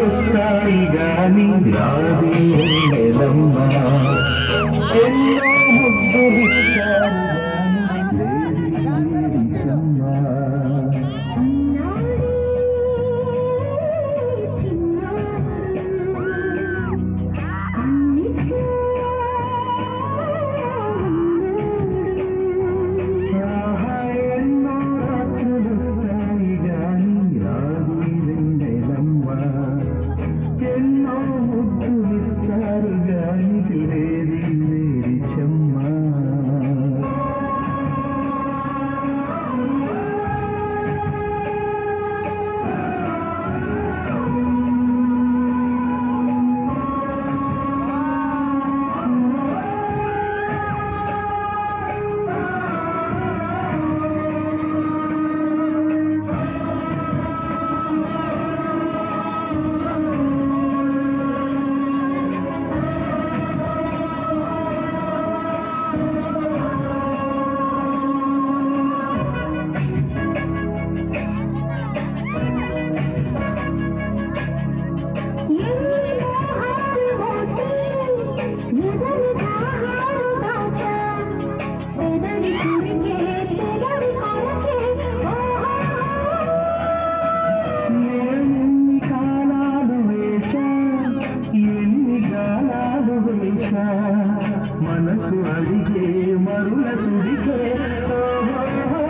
రాత్రులొస్తాయి గాని రాదే నెలమ్మ ఎన్నో ముద్దులిస్తాయి గాని లేది చెమ్మ. ఆహా, ఎన్నో రాత్రులొస్తాయి గాని రాదే నెలమ్మ ఎన్నో ముద్దులిస్తారు గాని లేది లేది చెమ్మ ఎన్ని కాలాలు వేశా ఎన్ని గాలాలు వేశా మనసు అడిగే మరుల సుడిగే ఓహో.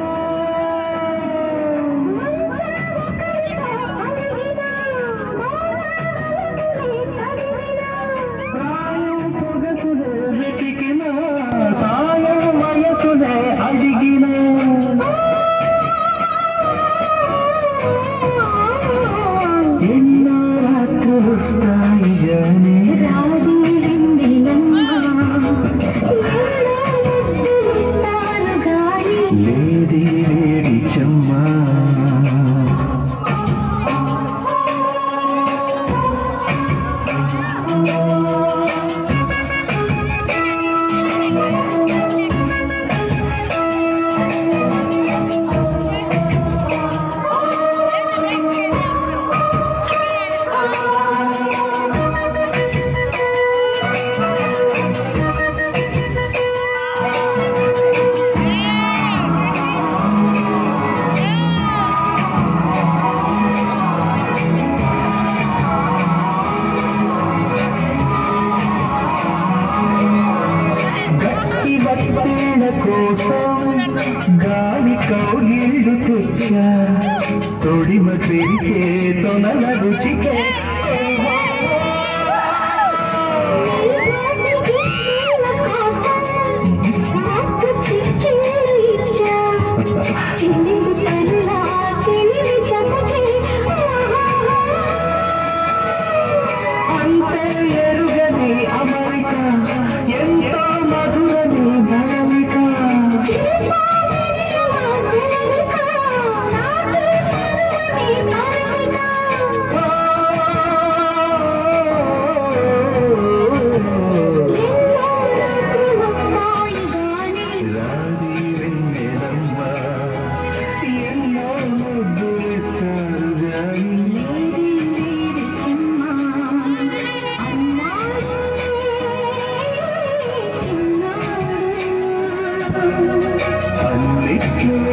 ప్రాయం సొగసులే వెతికిన సాయం వయసులే అడిగిన ఎన్నో రాత్రులు వస్తాయి గాని లేడి లేడి చెమ్మా గట్టి బట్టేల కోసం గాలి కౌగిళ్ళు తెచ్చా తొడిమ తెరిచే తొనల రుచికే చిలిమి తనులా చిలిమి చపకే అంతే ఎరుగని అమరిక ఎంతో మధురని భరమిక రాది వెన్నెలమ్మ ఎన్నో ముద్దులిస్తారు గాని అన్నిట్లో